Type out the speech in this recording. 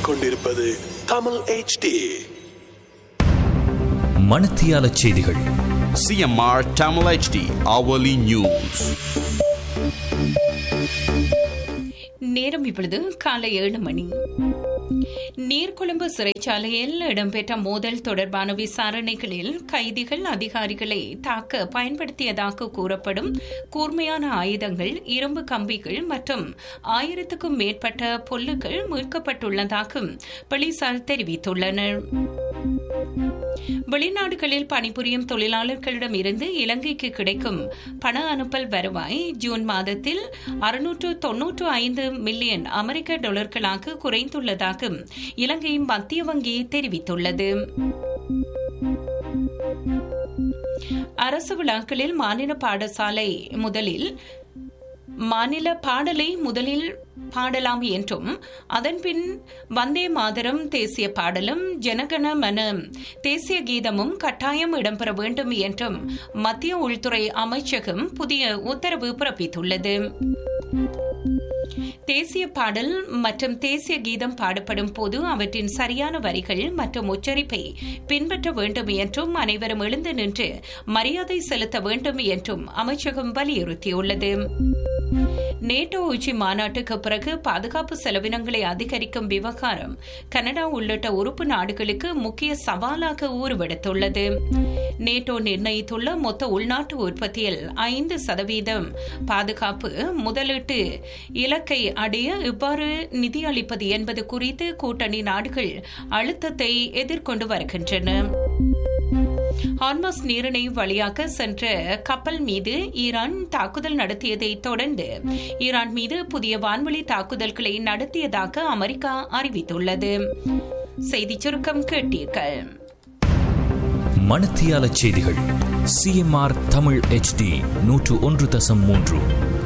கேட்டுக்கொண்டிருப்பது தமிழ் HD மணத்தியால செய்திகள் CMR Tamil HD hourly news. நேரம் இப்பொழுது காலை ஏழு மணி நீர்கொழும்பு சிறைச்சாலையில் இடம்பெற்ற மோதல் தொடர்பான விசாரணைகளில் கைதிகள் அதிகாரிகளை தாக்க பயன்படுத்தியதாக கூறப்படும் கூர்மையான ஆயுதங்கள் இரும்பு கம்பிகள் மற்றும் ஆயிரத்துக்கும் மேற்பட்ட பொல்லுகள் மீட்கப்பட்டுள்ளதாக போலீசார் தெரிவித்துள்ளனர் வெளிநாடுகளில் பணிபுரியும் தொழிலாளர்களிடம் இருந்து இலங்கைக்கு கிடைக்கும் பண அனுப்பல் வருவாய் ஜூன் மாதத்தில் அறுநூற்று தொன்னூற்று ஐந்து மில்லியன் அமெரிக்க டாலர்களாக குறைந்துள்ளதாக இலங்கை மத்திய வங்கி தெரிவித்துள்ளது அரசு விழாக்களில் மாநில பாடசாலை முதலில் மாநில பாடலை முதலில் பாடலாம் என்றும் அதன்பின் வந்தே மாதரம் தேசிய பாடலும் ஜனகண மன தேசிய கீதமும் கட்டாயம் இடம்பெற வேண்டும் என்றும் மத்திய உள்துறை அமைச்சகம் புதிய உத்தரவு பிறப்பித்துள்ளது தேசிய பாடல் மற்றும் தேசிய கீதம் பாடப்படும் போது அவற்றின் சரியான வரிகள் மற்றும் உச்சரிப்பை பின்பற்ற வேண்டும் என்றும் அனைவரும் எழுந்து நின்று மரியாதை செலுத்த வேண்டும் என்றும் அமைச்சகம் வலியுறுத்தியுள்ளது நேட்டோ உச்சி மாநாட்டுக்கு பிறகு பாதுகாப்பு செலவினங்களை அதிகரிக்கும் விவகாரம் கனடா உள்ளிட்ட உறுப்பு நாடுகளுக்கு முக்கிய சவாலாக உருவெடுத்துள்ளது நேட்டோ நிர்ணயித்துள்ள மொத்த உள்நாட்டு உற்பத்தியில் ஐந்து சதவீதம் பாதுகாப்பு முதலீட்டு இலக்கை அடைய இவ்வாறு நிதியளிப்பது என்பது குறித்து கூட்டணி நாடுகள் அழுத்தத்தை எதிர்கொண்டு வருகின்றன ஹார்மஸ் நீரிணை வழியாக சென்ற கப்பல் மீது ஈரான் தாக்குதல் நடத்தியதை தொடர்ந்து ஈரான் மீது புதிய வான்வழி தாக்குதல்களை நடத்தியதாக அமெரிக்கா அறிவித்துள்ளது செய்திச் சுருக்கம் கேட்டீர்கள் மணத்தியால செய்திகள் சிஎம்ஆர் தமிழ் HD நூற்று ஒன்று தசம் மூன்று